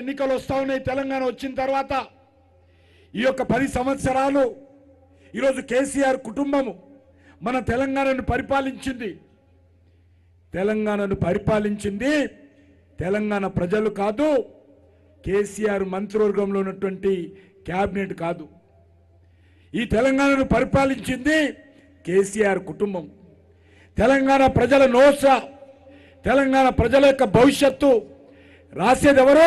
ఎన్నికలు వస్తా ఉన్నాయి తెలంగాణ వచ్చిన తర్వాత ఈ యొక్క పది సంవత్సరాలు ఈరోజు కేసీఆర్ కుటుంబము మన తెలంగాణను పరిపాలించింది తెలంగాణను పరిపాలించింది తెలంగాణ ప్రజలు కాదు కేసీఆర్ మంత్రివర్గంలో ఉన్నటువంటి క్యాబినెట్ కాదు ఈ తెలంగాణను పరిపాలించింది కేసీఆర్ కుటుంబం తెలంగాణ ప్రజల నోస తెలంగాణ ప్రజల యొక్క భవిష్యత్తు రాసేది ఎవరు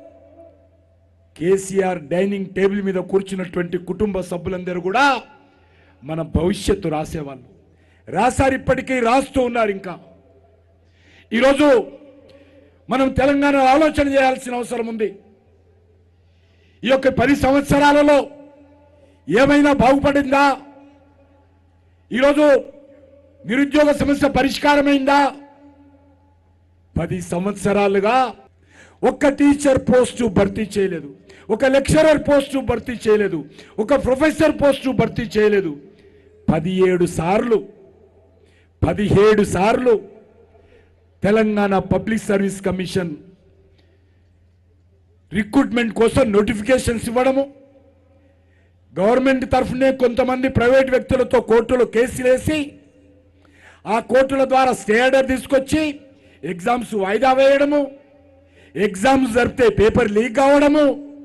కేసీఆర్ డైనింగ్ టేబుల్ మీద కూర్చున్నటువంటి కుటుంబ సభ్యులందరూ కూడా మన భవిష్యత్తు రాసేవాళ్ళు రాశారు ఇప్పటికీ రాస్తూ ఉన్నారు ఇంకా ఈరోజు మనం తెలంగాణ ఆలోచన చేయాల్సిన అవసరం ఉంది ఈ యొక్క పది సంవత్సరాలలో ఏమైనా బాగుపడిందా ఈరోజు నిరుద్యోగ సమస్య పరిష్కారమైందా పది సంవత్సరాలుగా ఒక్క టీచర్ పోస్టు భర్తీ చేయలేదు ఒక లెక్చరర్ పోస్టు భర్తీ చేయలేదు ఒక ప్రొఫెసర్ పోస్టు భర్తీ చేయలేదు పదిహేడు సార్లు పదిహేడు సార్లు Telangana public service commission recruitment కోసం నోటిఫికేషన్స్ ఇవ్వడము గవర్నమెంట్ తరఫునే కొంతమంది ప్రైవేట్ వ్యక్తులతో కోర్టులో కేసులు వేసి ఆ కోర్టుల ద్వారా స్టే ఆర్డర్ తీసుకొచ్చి ఎగ్జామ్స్ వాయిదా వేయడము ఎగ్జామ్స్ జరిపితే పేపర్ లీక్ కావడము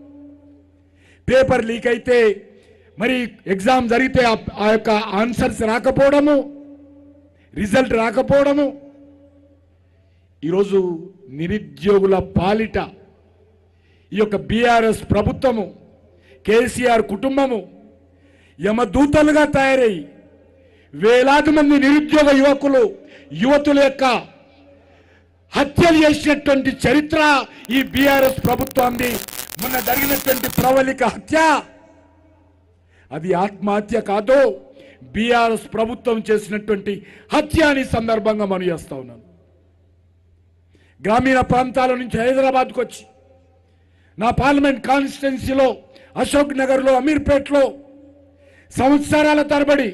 పేపర్ లీక్ అయితే మరి ఎగ్జామ్ జరిగితే ఆ- ఆ యొక్క ఆన్సర్స్ రాకపోవడము రిజల్ట్ రాకపోవడము ఈరోజు నిరుద్యోగుల పాలిట ఈ యొక్క బీఆర్ఎస్ ప్రభుత్వము కేసీఆర్ కుటుంబము యమదూతలుగా తయారై వేలాది మంది నిరుద్యోగ యువకులు యువతుల యొక్క హత్యలు చేసినటువంటి చరిత్ర ఈ బీఆర్ఎస్ ప్రభుత్వాన్ని మొన్న జరిగినటువంటి ప్రవళిక హత్య అది ఆత్మహత్య కాదు బీఆర్ఎస్ ప్రభుత్వం చేసినటువంటి హత్య అని సందర్భంగా మనం చేస్తా ఉన్నాను గ్రామీణ ప్రాంతాల నుంచి హైదరాబాద్కు వచ్చి నా పార్లమెంట్ కాన్స్టిట్యున్సీలో అశోక్ నగర్లో అమీర్పేట్లో సంవత్సరాల తరబడి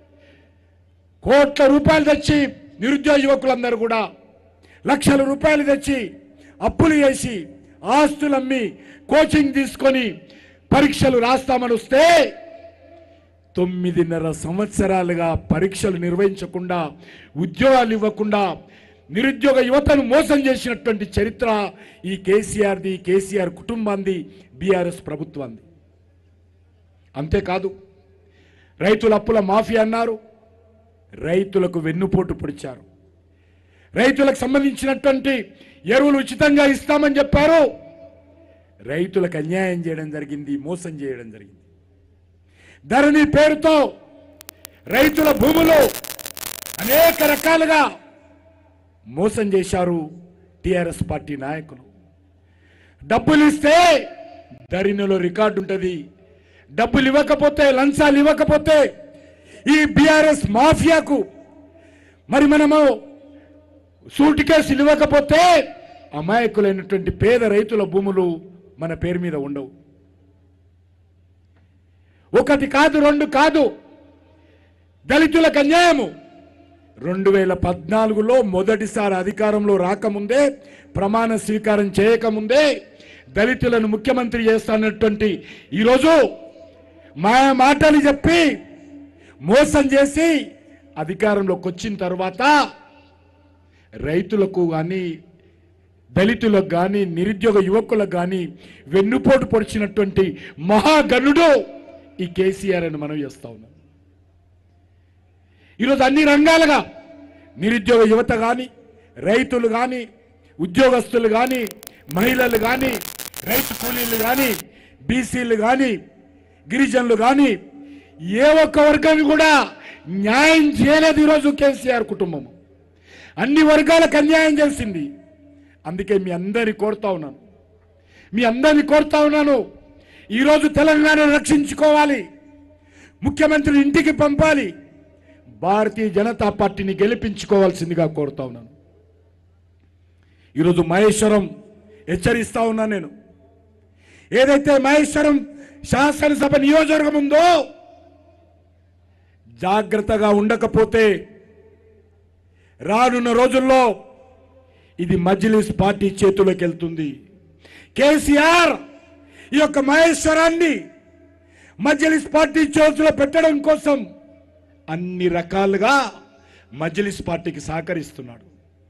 కోట్ల రూపాయలు తెచ్చి నిరుద్యోగ యువకులందరూ కూడా లక్షల రూపాయలు తెచ్చి అప్పులు చేసి ఆస్తులు అమ్మి కోచింగ్ తీసుకొని పరీక్షలు రాస్తామని వస్తే తొమ్మిదిన్నర సంవత్సరాలుగా పరీక్షలు నిర్వహించకుండా ఉద్యోగాలు ఇవ్వకుండా నిరుద్యోగ యువతను మోసం చేసినటువంటి చరిత్ర ఈ కేసీఆర్ది కేసీఆర్ కుటుంబాంది బీఆర్ఎస్ ప్రభుత్వాన్ని అంతేకాదు రైతుల అప్పుల మాఫీ అన్నారు రైతులకు వెన్నుపోటు పొడిచారు రైతులకు సంబంధించినటువంటి ఎరువులు ఉచితంగా ఇస్తామని చెప్పారు రైతులకు అన్యాయం చేయడం జరిగింది మోసం చేయడం జరిగింది ధరణి పేరుతో రైతుల భూములు అనేక రకాలుగా మోసం చేశారు టిఆర్ఎస్ పార్టీ నాయకులు డబ్బులు ఇస్తే ధరణిలో రికార్డు ఉంటుంది డబ్బులు ఇవ్వకపోతే లంచాలు ఇవ్వకపోతే ఈ బీఆర్ఎస్ మాఫియాకు మరి మనము సూట్ కేసులు ఇవ్వకపోతే అమాయకులైనటువంటి పేద రైతుల భూములు మన పేరు మీద ఉండవు ఒకటి కాదు రెండు కాదు దళితులకు అన్యాయము రెండు వేల పద్నాలుగులో మొదటిసారి అధికారంలో రాకముందే ప్రమాణ స్వీకారం చేయకముందే దళితులను ముఖ్యమంత్రి చేస్తానటువంటి ఈరోజు మాయ మాటలు చెప్పి మోసం చేసి అధికారంలోకి వచ్చిన తర్వాత రైతులకు కానీ దళితులకు కానీ నిరుద్యోగ యువకులకు కానీ వెన్నుపోటు పొడిచినటువంటి మహాగణుడు ఈ కేసీఆర్ అని మనం చేస్తా ఉన్నాం ఈరోజు అన్ని రంగాలుగా నిరుద్యోగ యువత కానీ రైతులు కానీ ఉద్యోగస్తులు కానీ మహిళలు కానీ రైతు కూలీలు కానీ బీసీలు కానీ గిరిజనులు కానీ ఏ ఒక్క వర్గాన్ని కూడా న్యాయం చేయలేదు ఈరోజు కేసీఆర్ కుటుంబం అన్ని వర్గాలకు అన్యాయం చేసింది అందుకే మీ అందరిని కోరుతా ఉన్నాను మీ అందరిని కోరుతా ఉన్నాను ఈరోజు తెలంగాణ రక్షించుకోవాలి ముఖ్యమంత్రి ఇంటికి పంపాలి భారతీయ జనతా పార్టీని గెలిపించుకోవాల్సిందిగా కోరుతా ఉన్నాను ఈరోజు మహేశ్వరం హెచ్చరిస్తా ఉన్నాను నేను ఏదైతే మహేశ్వరం శాసనసభ నియోజకవర్గం ఉందో జాగ్రత్తగా ఉండకపోతే రానున్న రోజుల్లో ఇది మజ్లిస్ పార్టీ చేతులకు వెళ్తుంది కేసీఆర్ ఈ యొక్క మహేశ్వరాన్ని మజ్లిస్ పార్టీ చేతిలో పెట్టడం కోసం అన్ని రకాలుగా మజ్లిస్ పార్టీకి సహకరిస్తున్నాడు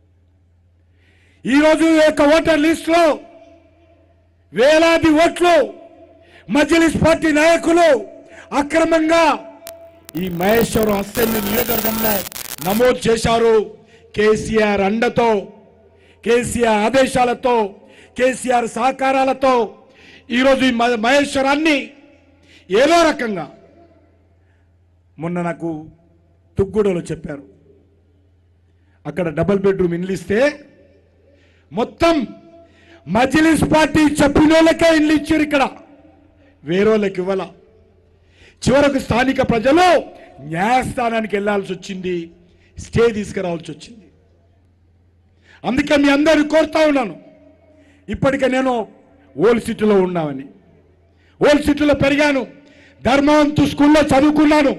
ఈరోజు ఈ యొక్క ఓటర్ లిస్టులో వేలాది ఓట్లు మజ్లిస్ పార్టీ నాయకులు అక్రమంగా ఈ మహేశ్వరం అసెంబ్లీ నియోజకవర్గంలో నమోదు చేశారు కేసీఆర్ అండతో కేసీఆర్ ఆదేశాలతో కేసీఆర్ సహకారాలతో ఈరోజు ఈ మ- మహేశ్వరాన్ని ఏదో రకంగా మొన్న నాకు తుగ్గూడలో చెప్పారు అక్కడ డబుల్ బెడ్రూమ్ ఇల్లు ఇస్తే మొత్తం మజిలిస్ పార్టీ చెప్పిన వాళ్ళకే ఇల్లు ఇచ్చారు ఇక్కడ వేరేళ్ళకి ఇవ్వాల చివరకు స్థానిక ప్రజలు న్యాయస్థానానికి వెళ్లాల్సి వచ్చింది స్టే తీసుకురావాల్సి వచ్చింది అందుకే మీ అందరిని కోరుతా ఉన్నాను ఇప్పటికే నేను ఓల్డ్ సిటీలో ఉన్నామని ఓల్డ్ సిటీలో పెరిగాను ధర్మవంతు స్కూల్లో చదువుకున్నాను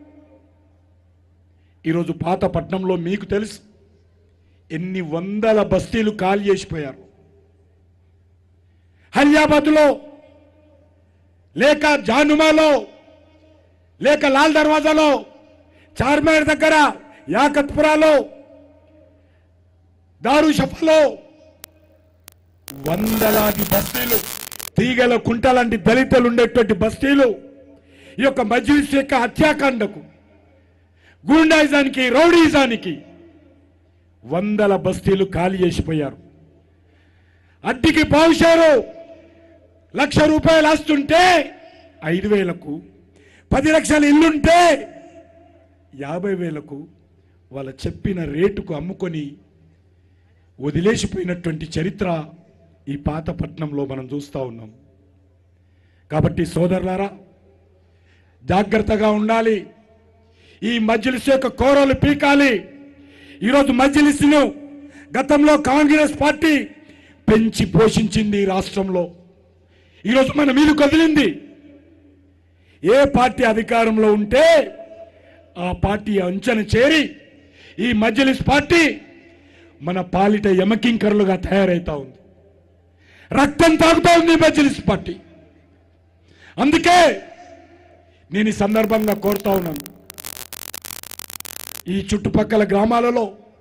ఈరోజు పాత పట్నంలో మీకు తెలుసు ఎన్ని వందల బస్తీలు ఖాళీ చేసిపోయారు హల్యాబాద్లో లేక జానుమాలో లేక లాల్ దర్వాజాలో చార్మినార్ దగ్గర యాకత్పురాలో దారు షఫాలో వందలాది బస్తీలు తీగల కుంట లాంటి దళితులు ఉండేటువంటి బస్తీలు ఈ యొక్క మజ్లిస్ యొక్క హత్యాకాండకు గూండాయిజానికి రౌడీజానికి వందల బస్తీలు ఖాళీ చేసిపోయారు అడ్డికి పావుషారు లక్ష రూపాయలు ఆస్తుంటే ఐదు వేలకు పది లక్షల ఇల్లుంటే యాభై వేలకు వాళ్ళ చెప్పిన రేటుకు అమ్ముకొని వదిలేసిపోయినటువంటి చరిత్ర ఈ పాత పట్నంలో మనం చూస్తూ ఉన్నాం కాబట్టి సోదరులారా జాగ్రత్తగా ఉండాలి ఈ మజ్లిస్ యొక్క కోరలు పీకాలి ఈరోజు మజ్లిస్ను గతంలో కాంగ్రెస్ పార్టీ పెంచి పోషించింది ఈ రాష్ట్రంలో ఈరోజు మన మీద కదిలింది ఏ పార్టీ అధికారంలో ఉంటే ఆ పార్టీ అంచన చేరి ఈ మజ్లిస్ పార్టీ మన పాలిట యమకింకరులుగా తయారైతా ఉంది రక్తం తాగుతా ఉంది ఈ మజ్లిస్ పార్టీ అందుకే నేను ఈ సందర్భంగా కోరుతా ఉన్నాను ఈ చుట్టుపక్కల గ్రామాలలో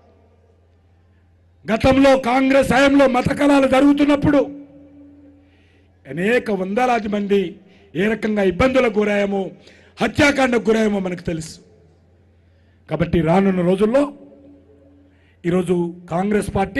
గతంలో కాంగ్రెస్ హయాంలో మత కళాలు జరుగుతున్నప్పుడు అనేక వందలాది మంది ఏ రకంగా ఇబ్బందులకు గురాయేమో హత్యాకాండకు గురాయేమో మనకు తెలుసు కాబట్టి రానున్న రోజుల్లో ఈరోజు కాంగ్రెస్ పార్టీ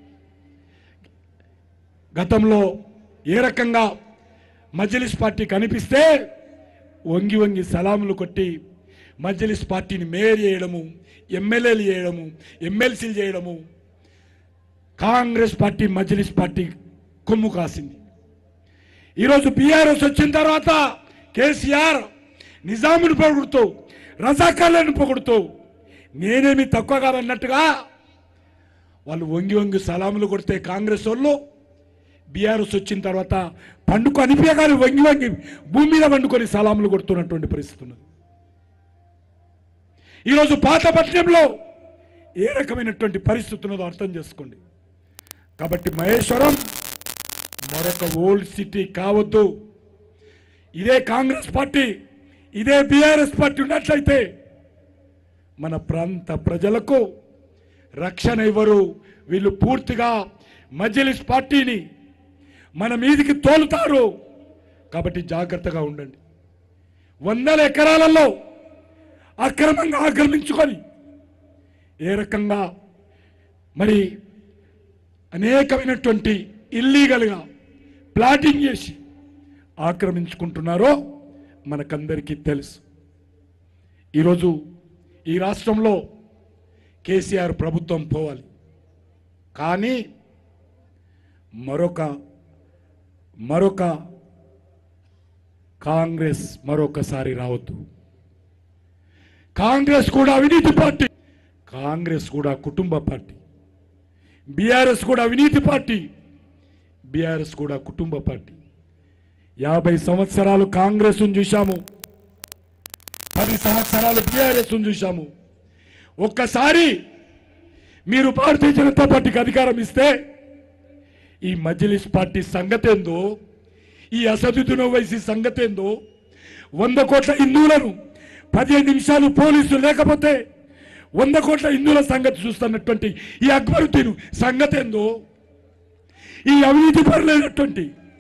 గతంలో ఏ రకంగా మజ్లిస్ పార్టీ కనిపిస్తే వంగి వంగి సలాములు కొట్టి మజ్లిస్ పార్టీని మేయర్ చేయడము ఎమ్మెల్యేలు చేయడము ఎమ్మెల్సీలు చేయడము కాంగ్రెస్ పార్టీ మజ్లిస్ పార్టీ కొమ్ము కాసింది ఈరోజు బీఆర్ఎస్ వచ్చిన తర్వాత కేసీఆర్ నిజాముని పొగుడుతూ రజాకార్లను పొగుడుతూ నేనేమి తక్కువ కాదన్నట్టుగా వాళ్ళు వంగి వంగి సలాములు కొడితే కాంగ్రెస్ వాళ్ళు బీఆర్ఎస్ వచ్చిన తర్వాత పండుకు అనిపించగానే వంగి వంగి భూమి మీద పండుకొని సలాములు కొడుతున్నటువంటి పరిస్థితి ఉన్నది ఈరోజు పాతపట్నంలో ఏ రకమైనటువంటి పరిస్థితి ఉన్నదో అర్థం చేసుకోండి కాబట్టి మహేశ్వరం మరొక ఓల్డ్ సిటీ కావద్దు ఇదే కాంగ్రెస్ పార్టీ ఇదే బీఆర్ఎస్ పార్టీ ఉన్నట్లయితే మన ప్రాంత ప్రజలకు రక్షణ ఇవ్వరు వీళ్ళు పూర్తిగా మజ్లిస్ పార్టీని మన మీదికి తోలుతారు కాబట్టి జాగ్రత్తగా ఉండండి వందల ఎకరాలలో అక్రమంగా ఆక్రమించుకొని ఏ రకంగా మరి అనేకమైనటువంటి ఇల్లీగల్గా ప్లాటింగ్ చేసి ఆక్రమించుకుంటున్నారో మనకందరికీ తెలుసు ఈరోజు ఈ రాష్ట్రంలో కేసీఆర్ ప్రభుత్వం పోవాలి కానీ మరొక మరొక కాంగ్రెస్ మరొకసారి రావద్దు కాంగ్రెస్ కూడా అవినీతి పార్టీ కాంగ్రెస్ కూడా కుటుంబ పార్టీ బీఆర్ఎస్ కూడా అవినీతి పార్టీ బీఆర్ఎస్ కూడా కుటుంబ పార్టీ యాభై సంవత్సరాలు కాంగ్రెస్ చూశాము పది సంవత్సరాలు బీఆర్ఎస్ చూశాము ఒక్కసారి మీరు భారతీయ జనతా పార్టీకి అధికారం ఇస్తే ఈ మజ్లిస్ పార్టీ సంగతేందో ఈ అసదుద్దీన్ ఓవైసీ సంగతేందో వంద కోట్ల హిందువులను పదిహేను నిమిషాలు పోలీసులు లేకపోతే వంద కోట్ల హిందువుల సంగతి చూస్తున్నటువంటి ఈ అక్బరుద్దీన్ సంగతేందో ఈ అవినీతి పరులైనటువంటి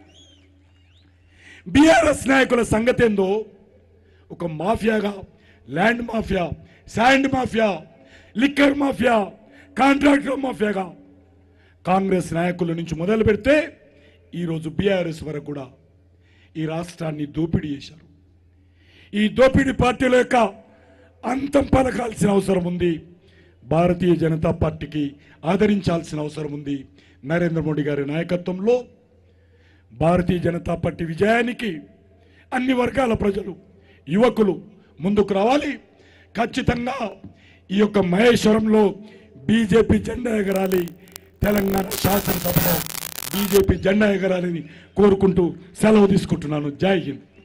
బీఆర్ఎస్ నాయకుల సంగతేందో ఒక మాఫియాగా land mafia sand mafia liquor mafia contractor మాఫియాగా కాంగ్రెస్ నాయకుల నుంచి మొదలు పెడితే ఈరోజు బీఆర్ఎస్ వరకు కూడా ఈ రాష్ట్రాన్ని దోపిడీ చేశారు ఈ దోపిడీ పార్టీల యొక్క అంతం పలకాల్సిన అవసరం ఉంది భారతీయ జనతా పార్టీకి ఆదరించాల్సిన అవసరం ఉంది నరేంద్ర మోడీ గారి నాయకత్వంలో భారతీయ జనతా పార్టీ విజయానికి అన్ని వర్గాల ప్రజలు యువకులు ముందుకు రావాలి ఖచ్చితంగా ఈ యొక్క మహేశ్వరంలో బీజేపీ జెండా ఎగరాలి తెలంగాణ శాసనసభలో బీజేపీ జెండా ఎగరాలని కోరుకుంటూ సెలవు తీసుకుంటున్నాను జై హింద్